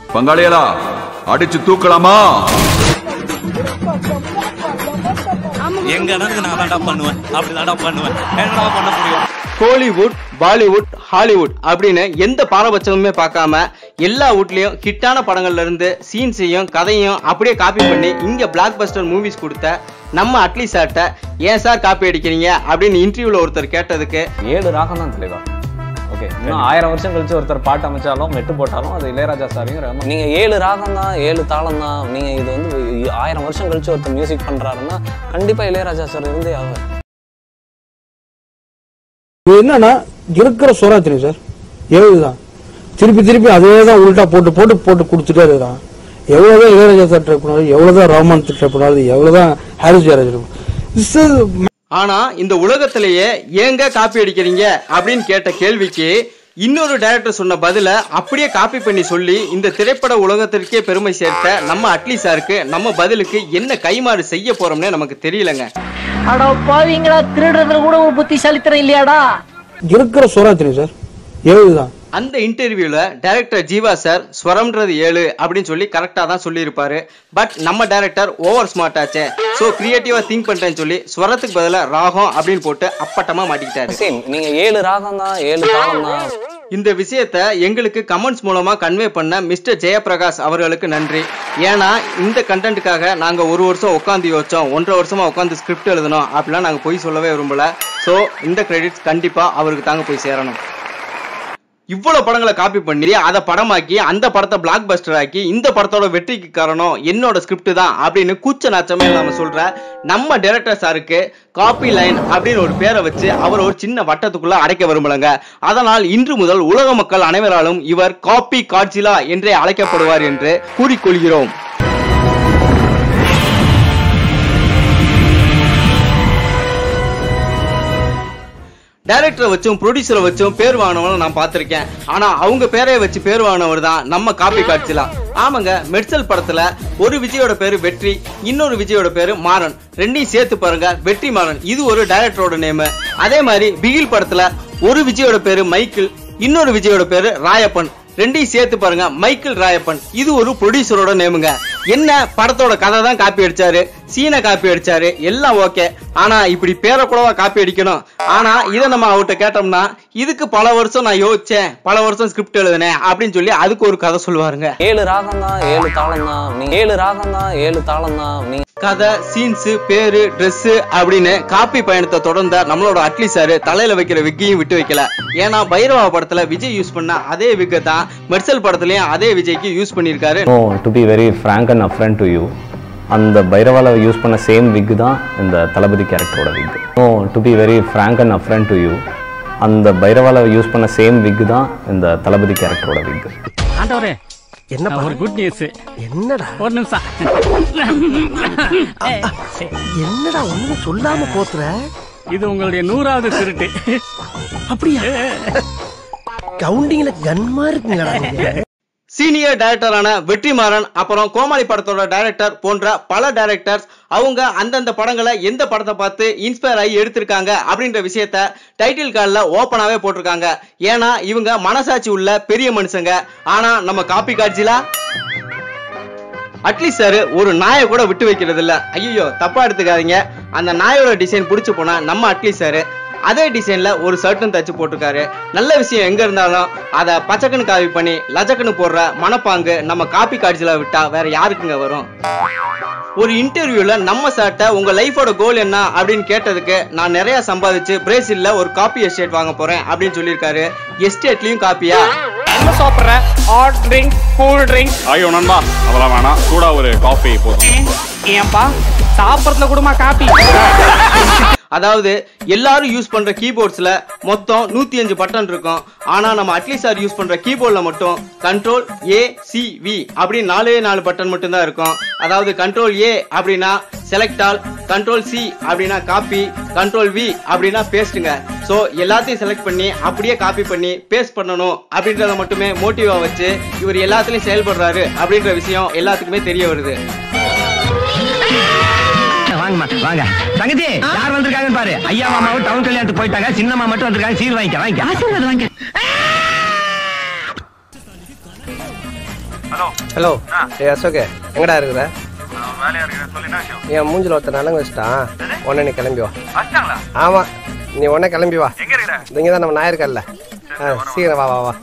பங்காளிகளா அடிச்சு தூக்கலாமா எங்க இடத்துக்கு நான் தான்டா பண்ணுவேன் அப்படி தான்டா பண்ணுவேன் என்னடா பண்ண முடியும் கோலிவுட் பாலிவுட் ஹாலிவுட் அப்படின்னு எந்த பாரபட்சமுமே பார்க்காம எல்லா வீட்லயும் ஹிட்டான படங்கள்ல இருந்து சீன்ஸையும் கதையும் அப்படியே காப்பி பண்ணி இங்க பிளாக் பஸ்டர் மூவிஸ் கொடுத்த நம்ம அட்லி சார்ட்ட ஏன் சார் காப்பி அடிக்கிறீங்க அப்படின்னு இன்டர்வியூல ஒருத்தர் கேட்டதுக்கு ஏழு ராகம் தான் தலைவா ஓகே இன்னும் ஆயிரம் வருஷம் கழிச்சு ஒருத்தர் பாட்டு அமைச்சாலும் மெட்டு போட்டாலும் அது இளையராஜா சாரையும் ரஹ்மான் நீங்க ஏழு ராகம் தான் ஏழு தாளம் தான் நீங்க இது வந்து ஆயிரம் வருஷம் கழிச்சு ஒருத்தர் மியூசிக் பண்றாருன்னா கண்டிப்பா இளையராஜா சார் இருந்தே ஆகும் இது என்னன்னா இருக்கிற சுராத்திரி சார் எழுதுதான் திருப்பி திருப்பி அதே தான் உள்டா போட்டு போட்டு போட்டு கொடுத்துட்டே இருக்கான் எவ்வளவுதான் இளையராஜா சார் ட்ரை பண்ணாலும் எவ்வளவுதான் ரோமான் ட்ரை பண்ணாலும் எவ்வளவுதான் ஹாரிஸ் ஜெயராஜ் This is ஆனா இந்த உலகத்திலேயே ஏங்க காப்பி அடிக்கிறீங்க அப்படின்னு கேட்ட கேள்விக்கு இன்னொரு டைரக்டர் சொன்ன பதில அப்படியே காப்பி பண்ணி சொல்லி இந்த திரைப்பட உலகத்திற்கே பெருமை சேர்த்த நம்ம அட்லி சாருக்கு நம்ம பதிலுக்கு என்ன கைமாறு செய்ய போறோம்னே நமக்கு தெரியலங்க அடா பாவீங்களா திருடுறதுல கூட ஒரு புத்திசாலித்தனம் இல்லையாடா இருக்கிற சுராத்திரி சார் எழுதுதான் அந்த இன்டர்வியூல டைரக்டர் ஜீவா சார் ஸ்வரம்ன்றது ஏழு அப்படின்னு சொல்லி கரெக்டா தான் சொல்லியிருப்பாரு பட் நம்ம டைரக்டர் ஓவர் ஸ்மார்ட் ஆச்சே ஸோ கிரியேட்டிவா திங்க் பண்றேன்னு சொல்லி ஸ்வரத்துக்கு பதிலா ராகம் அப்படின்னு போட்டு அப்பட்டமா மாட்டிக்கிட்டாரு சேம் நீங்க ஏழு ராகம் தான் ஏழு தாளம் தான் இந்த விஷயத்த எங்களுக்கு கமெண்ட்ஸ் மூலமா கன்வே பண்ண மிஸ்டர் ஜெயபிரகாஷ் அவர்களுக்கு நன்றி ஏன்னா இந்த கண்டென்ட்டுக்காக நாங்க ஒரு வருஷம் உட்காந்து யோசிச்சோம் ஒன்றரை வருஷமா உட்காந்து ஸ்கிரிப்ட் எழுதணும் அப்படிலாம் நாங்க போய் சொல்லவே விரும்பல ஸோ இந்த கிரெடிட்ஸ் கண்டிப்பா அவருக்கு தாங்க போய் சேரணும் இவ்வளவு படங்களை காப்பி பண்ணி அதை படமாக்கி அந்த படத்தை பிளாக் பஸ்டர் ஆக்கி இந்த படத்தோட வெற்றிக்கு காரணம் என்னோட ஸ்கிரிப்ட் தான் அப்படின்னு கூச்ச நாச்சமே நாம சொல்ற நம்ம டைரக்டர் சாருக்கு காப்பி லைன் அப்படின்னு ஒரு பேரை வச்சு அவர் ஒரு சின்ன வட்டத்துக்குள்ள அடைக்க விரும்பலங்க அதனால் இன்று முதல் உலக மக்கள் அனைவராலும் இவர் காப்பி காட்சிலா என்றே அழைக்கப்படுவார் என்று கூறிக்கொள்கிறோம் டைரக்டரை வச்சும் ப்ரொடியூசரை வச்சும் பேர் வாங்கினவன நான் பார்த்திருக்கேன் ஆனா அவங்க பேரை வச்சு பேர் வாங்கினவர் தான் நம்ம காப்பி காட்சிலாம் ஆமாங்க மெர்சல் படத்துல ஒரு விஜயோட பேரு வெற்றி இன்னொரு விஜயோட பேரு மாறன் ரெண்டையும் சேர்த்து பாருங்க வெற்றி மாறன் இது ஒரு டைரக்டரோட நேம் அதே மாதிரி பிகில் படத்துல ஒரு விஜயோட பேரு மைக்கிள் இன்னொரு விஜயோட பேரு ராயப்பன் ரெண்டையும் சேர்த்து பாருங்க மைக்கேல் ராயப்பன் இது ஒரு ப்ரொடியூசரோட நேமுங்க என்ன படத்தோட கதை தான் காப்பி அடிச்சாரு சீனை காப்பி அடிச்சாரு எல்லாம் ஓகே ஆனா இப்படி பேரை கூடவா காப்பி அடிக்கணும் ஆனா இதை நம்ம அவர்கிட்ட கேட்டோம்னா இதுக்கு பல வருஷம் நான் யோசிச்சேன் பல வருஷம் ஸ்கிரிப்ட் எழுதினேன் அப்படின்னு சொல்லி அதுக்கு ஒரு கதை சொல்லுவாருங்க ஏழு ராகம் தான் ஏழு தாளம் தான் நீங்க ஏழு ராகம் தான் ஏழு தாளம் தான் நீங்க கதை சீன்ஸ் பேரு Dress அப்படின்னு காப்பி பயணத்தை தொடர்ந்த நம்மளோட அட்லி சார் தலையில வைக்கிற விக்கையும் விட்டு வைக்கல ஏன்னா பைரவா படத்துல விஜய் யூஸ் பண்ண அதே விக்கை தான் மெர்சல் படத்துலயும் அதே விஜய்க்கு யூஸ் பண்ணியிருக்காரு no to be very frank and upfront to you அந்த பைரவால யூஸ் பண்ண சேம் விக் தான் இந்த தளபதி கேரக்டரோட wig no to be very frank and upfront to you அந்த பைரவால யூஸ் பண்ண சேம் விக் தான் இந்த தளபதி கேரக்டரோட விக் ஆண்டவரே என்ன ஒரு குட் நியூஸ் என்னடா ஒரு நிமிஷம் என்னடா ஒண்ணு சொல்லாம போத்துற இது உங்களுடைய நூறாவது திருட்டு அப்படியா கவுண்டிங்ல கன்மா இருக்குங்கடா நீங்க. சீனியர் டைரக்டரான வெற்றிமாறன் அப்புறம் கோமாளி படத்தோட டைரக்டர் போன்ற பல டைரக்டர்ஸ் அவங்க அந்தந்த படங்களை எந்த படத்தை பார்த்து இன்ஸ்பயர் ஆகி எடுத்திருக்காங்க அப்படின்ற விஷயத்த டைட்டில் கார்டில் ஓப்பனாவே போட்டிருக்காங்க ஏன்னா இவங்க மனசாட்சி உள்ள பெரிய மனுஷங்க ஆனா நம்ம காப்பி காட்சிலா அட்லீஸ்ட் சார் ஒரு நாயை கூட விட்டு வைக்கிறது இல்ல ஐயோ தப்பா எடுத்துக்காதீங்க அந்த நாயோட டிசைன் பிடிச்சு போனா நம்ம அட்லீஸ்ட் சார் அதே டிசைன்ல ஒரு ஷர்ட்டும் தச்சு போட்டிருக்காரு நல்ல விஷயம் எங்க இருந்தாலும் அதை பச்சைக்கன்னு காப்பி பண்ணி லஜக்கன்னு போடுற மனப்பாங்கு நம்ம காப்பி காட்சியில விட்டா வேற யாருக்குங்க வரும் ஒரு இன்டர்வியூல நம்ம சார்ட்ட உங்க லைஃபோட கோல் என்ன அப்படின்னு கேட்டதுக்கு நான் நிறைய சம்பாதிச்சு பிரேசில்ல ஒரு காப்பி எஸ்டேட் வாங்க போறேன் அப்படின்னு சொல்லியிருக்காரு எஸ்டேட்லயும் காப்பியா என்ன சாப்பிடுற ஹாட் ட்ரிங்க் கூல் ட்ரிங்க் ஐயோ நண்பா அதெல்லாம் வேணாம் சூடா ஒரு காஃபி போதும் ஏன்பா சாப்பிடறதுல கூடமா காப்பி அதாவது எல்லாரும் யூஸ் பண்ற கீபோர்ட்ஸ்ல மொத்தம் நூத்தி அஞ்சு பட்டன் இருக்கும் ஆனா நம்ம அட்லீஸ்ட் சார் யூஸ் பண்ற கீபோர்ட்ல மட்டும் கண்ட்ரோல் ஏ சி வி அப்படின்னு நாலே நாலு பட்டன் மட்டும் தான் இருக்கும் அதாவது கண்ட்ரோல் ஏ அப்படின்னா செலக்ட் ஆல் கண்ட்ரோல் சி அப்படின்னா காப்பி கண்ட்ரோல் வி அப்படின்னா பேஸ்ட்டுங்க ஸோ எல்லாத்தையும் செலக்ட் பண்ணி அப்படியே காப்பி பண்ணி பேஸ்ட் பண்ணணும் அப்படின்றத மட்டுமே மோட்டிவா வச்சு இவர் எல்லாத்துலயும் செயல்படுறாரு அப்படின்ற விஷயம் எல்லாத்துக்குமே தெரிய வருது வாங்கம்மா வாங்க தங்கச்சி யார் வந்திருக்காங்கன்னு பாரு ஐயா மாமாவும் டவுன் கல்யாணத்துக்கு போயிட்டாங்க சின்னம்மா மட்டும் வந்திருக்காங்க சீர் வாங்கிக்க வாங்கிக்க ஆசீர்வாதம் வாங்க ஹலோ ஏ அசோகே எங்கடா இருக்கிற என் மூஞ்சில ஒருத்தர் நலங்கு வச்சுட்டான் உடனே நீ கிளம்பி வா ஆமா நீ உடனே கிளம்பி வா இங்க தான் நம்ம நாயிருக்கல்ல ஆ, சீக்கிரம் வா வா வா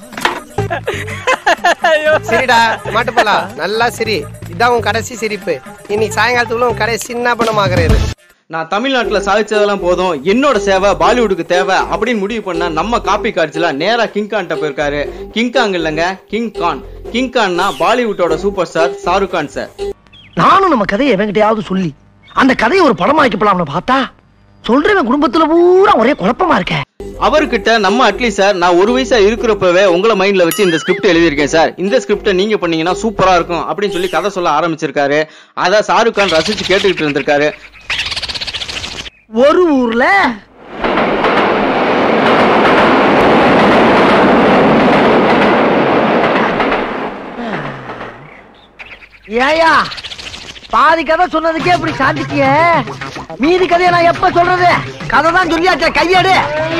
சரிடா மாட்டு போலாம் நல்லா சிரி இதான் உன் கடைசி சிரிப்பு இன்னைக்கு சாயங்காலத்துக்குள்ள உன் கடைசி சின்ன பணமாகிறது நான் தமிழ்நாட்டுல சாதிச்சதெல்லாம் போதும் என்னோட சேவை பாலிவுட்டுக்கு தேவை அப்படின்னு முடிவு பண்ண நம்ம காப்பி காட்சில நேரா கிங் கான்ட்ட போயிருக்காரு கிங் காங் இல்லைங்க கிங் கான் கிங் கான்னா பாலிவுட்டோட super star Shahrukh Khan sir நானும் நம்ம கதையை எவங்கிட்டயாவது சொல்லி அந்த கதையை ஒரு படமா ஆக்கப்படலாம்னு பார்த்தா சொல்றவன் குடும்பத்துல பூரா ஒரே குழப்பமா இருக்க அவர்கிட்ட நம்ம அட்லி சார் நான் ஒரு வயசா இருக்கிறப்பவே உங்களை மைண்ட்ல வச்சு இந்த ஸ்கிரிப்ட் எழுதியிருக்கேன் சார் இந்த ஸ்கிரிப்டை நீங்க பண்ணீங்கன்னா சூப்பரா இருக்கும் அப்படின்னு சொல்லி கதை சொல்ல ஆரம்பிச்சிருக்காரு அத ஷாருக் கான் ரசிச்சு கேட்டுக்கிட்டு இருந்திருக்காரு ஒரு ஊர்ல ஏயா பாதி கதை சொன்னதுக்கே இப்படி சாந்திக்கிய மீதி கதையை நான் எப்ப சொல்றது கதை தான் சொல்லியாச்சே கையெடு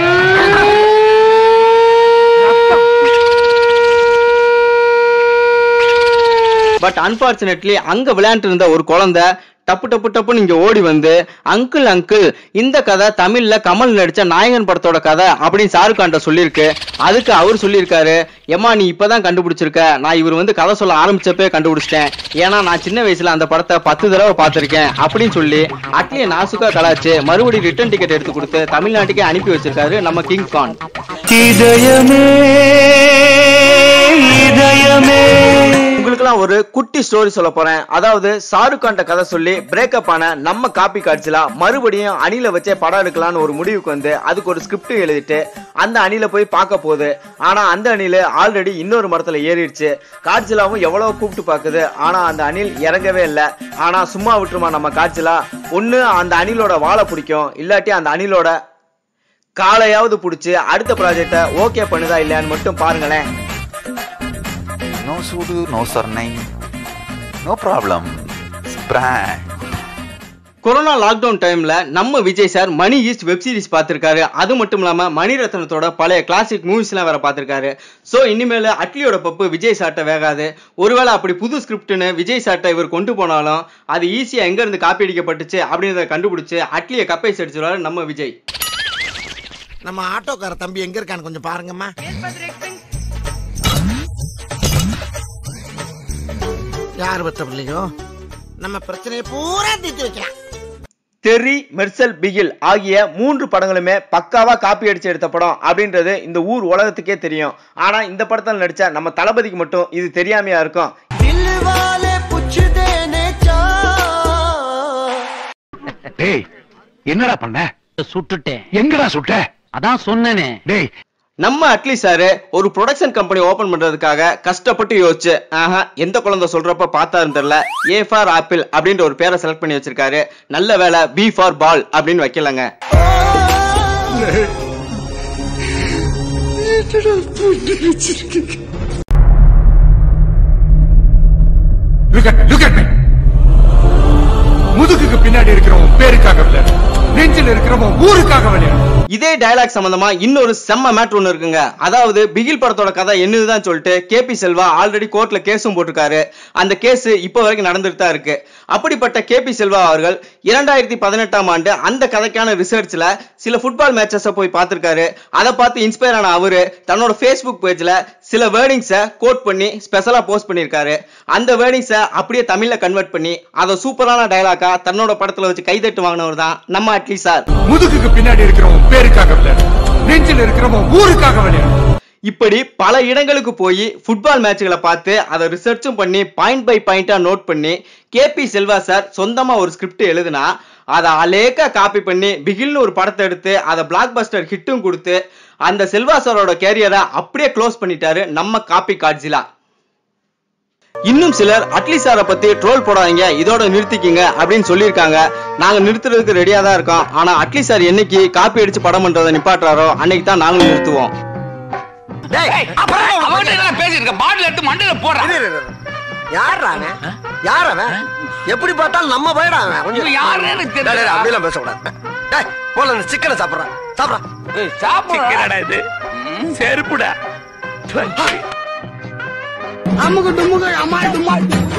பட் அன்பார்ச்சுனேட்லி அங்க விளையாண்டு இருந்த ஒரு குழந்தை டப்பு டப்பு டப்புன்னு இங்க ஓடி வந்து அங்கிள் அங்கிள் இந்த கதை தமிழ்ல கமல் நடிச்ச நாயகன் படத்தோட கதை அப்படின்னு ஷாருக் கான்ட்ட சொல்லியிருக்கு அதுக்கு அவர் சொல்லியிருக்காரு ஏமா நீ இப்பதான் கண்டுபிடிச்சிருக்க நான் இவர் வந்து கதை சொல்ல ஆரம்பிச்சப்பே கண்டுபிடிச்சிட்டேன் ஏன்னா நான் சின்ன வயசுல அந்த படத்தை பத்து தடவை பார்த்திருக்கேன் அப்படின்னு சொல்லி அட்லியை நாசுக்கா கலாச்சு மறுபடியும் ரிட்டர்ன் டிக்கெட் எடுத்து கொடுத்து தமிழ்நாட்டுக்கே அனுப்பி வச்சிருக்காரு நம்ம கிங் கான் இதயமே இதயமே உங்களுக்குலாம் ஒரு குட்டி ஸ்டோரி சொல்ல போறேன் அதாவது ஷாருக் கான்ட்ட கதை சொல்லி பிரேக்கப் ஆன நம்ம காப்பி காட்சில மறுபடியும் அணில வச்சே படம் எடுக்கலாம்னு ஒரு முடிவுக்கு வந்து அதுக்கு ஒரு ஸ்கிரிப்ட் எழுதிட்டு அந்த அணில போய் பார்க்க போகுது ஆனா அந்த அணில ஆல்ரெடி இன்னொரு மரத்துல ஏறிடுச்சு காட்சிலாவும் எவ்வளவு கூப்பிட்டு பாக்குது ஆனா அந்த அணில் இறங்கவே இல்லை ஆனா சும்மா விட்டுருமா நம்ம காட்சிலா ஒண்ணு அந்த அணிலோட வாழை பிடிக்கும் இல்லாட்டி அந்த அணிலோட காலையாவது பிடிச்சி அடுத்த ப்ராஜெக்ட ஓகே பண்ணுதா இல்லையான்னு மட்டும் பாருங்களேன் நோ சூடு நோ சர்னை நோ ப்ராப்ளம் ஸ்ப்ராண்ட் கொரோனா லாக்டவுன் டைம்ல நம்ம Vijay sir Money Heist web series பார்த்திருக்காரு அது மட்டும் இல்லாம மணிரத்னத்தோட பழைய கிளாசிக் மூவிஸ் எல்லாம் வேற பார்த்திருக்காரு சோ இனிமேல் அட்லியோட பப்பு விஜய் சார்ட்ட வேகாது ஒருவேளை அப்படி புது ஸ்கிரிப்ட்னு விஜய் சார்ட்ட இவர் கொண்டு போனாலும் அது ஈஸியா எங்க இருந்து காப்பி அடிக்கப்பட்டுச்சு அப்படின்றத கண்டுபிடிச்சு அட்லியை கப்பை அடிச்சிருவாரு நம்ம விஜய் நம்ம ஆட்டோக்கார தம்பி எங்க இருக்கான்னு கொஞ்சம் பாருங்கம்மா யார் பெற்ற பிள்ளையோ நம்ம பிரச்சனையை பூரா தீர்த்து வைக்கலாம் தெரி மெர்சல் பிகில் ஆகிய மூன்று படங்களுமே பக்காவா காப்பி அடிச்சு எடுத்த படம் அப்படின்றது இந்த ஊர் உலகத்துக்கே தெரியும் ஆனா இந்த படத்தில் நடிச்ச நம்ம தளபதிக்கு மட்டும் இது தெரியாமையா இருக்கும் டேய் என்னடா பண்ண சுட்டுட்டேன் எங்கடா சுட்ட அதான் சொன்னேனே டேய் நம்ம அட்லி சாரு ஒரு ப்ரொடக்ஷன் கம்பெனி ஓபன் பண்றதுக்காக கஷ்டப்பட்டு யோசிச்சு ஆஹா எந்த குழந்தை சொல்றப்ப பார்த்தாருன்னு தெரியல ஏ ஃபார் ஆப்பிள் அப்படின்ற ஒரு பேரை செலக்ட் பண்ணி வச்சிருக்காரு நல்ல வேலை பி ஃபார் பால் அப்படின்னு வைக்கலங்க முதுகுக்கு பின்னாடி இருக்கிறவன் பேருக்காக விளையாடு நெஞ்சில் இருக்கிறவன் ஊருக்காக விளையாடு இதே டயலாக் சம்பந்தமா இன்னொரு செம்ம மேட்ரு ஒண்ணு இருக்குங்க அதாவது பிகில் படத்தோட கதை என்னதுதான் சொல்லிட்டு கேபி செல்வா ஆல்ரெடி கோர்ட்ல கேஸும் போட்டிருக்காரு அந்த கேஸ் இப்போ வரைக்கும் நடந்துட்டு தான் இருக்கு அப்படிப்பட்ட கேபி செல்வா அவர்கள் இரண்டாயிரத்தி பதினெட்டாம் ஆண்டு அந்த கதைக்கான ரிசர்ச்ல சில ஃபுட்பால் மேட்சஸ போய் பார்த்திருக்காரு அதை பார்த்து இன்ஸ்பயர் ஆன அவரு தன்னோட ஃபேஸ்புக் பேஜ்ல சில வேர்டிங்ஸை கோட் பண்ணி ஸ்பெஷலா போஸ்ட் பண்ணியிருக்காரு அந்த வேர்டிங்ஸை அப்படியே தமிழ்ல கன்வெர்ட் பண்ணி அதை சூப்பரான டயலாக்கா தன்னோட படத்துல வச்சு கைதட்டு வாங்கினவர் தான் நம்ம அட்லி சார் முதுகுக்கு பின்னாடி இருக்கிறவன் பேருக்காக விளையாடு நெஞ்சில் இருக்கிறவன் ஊருக்காக விளையாடு இப்படி பல இடங்களுக்கு போய் ஃபுட்பால் மேட்ச்களை பார்த்து அதை ரிசர்ச்சும் பண்ணி பாயிண்ட் பை பாயிண்டா நோட் பண்ணி கேபி செல்வா சார் சொந்தமா ஒரு ஸ்கிரிப்ட் எழுதுனா அதை அலேக்கா காப்பி பண்ணி பிகில்னு ஒரு படத்தை எடுத்து அதை பிளாக் பஸ்டர் ஹிட்டும் கொடுத்து அந்த செல்வா சாரோட கேரியரை அப்படியே க்ளோஸ் பண்ணிட்டாரு நம்ம காப்பி காட்ஜிலா இன்னும் சிலர் அட்லி சாரை பத்தி ட்ரோல் போடாதீங்க இதோட நிறுத்திக்கிங்க அப்படின்னு சொல்லியிருக்காங்க நாங்க நிறுத்துறதுக்கு ரெடியா தான் இருக்கோம் ஆனா அட்லி சார் என்னைக்கு காப்பி அடிச்சு படம் பண்றதை நிப்பாட்டுறாரோ அன்னைக்கு தான் நாங்களும் நிறுத்துவோம் யார் அவன் யார் அவன் எப்படி பார்த்தாலும் நம்ம பயிடா அவன் கொஞ்சம் யாருன்னு எனக்கு தெரியல. டேய், டேய், அப்படிலாம் பேசக்கூடாது டேய் போல இந்த சிக்கனை சாப்பிடுறான் சாப்பிடுறான் சிக்கனடா இது செருப்புடா அமுகு டுமுகு அமால் டுமால்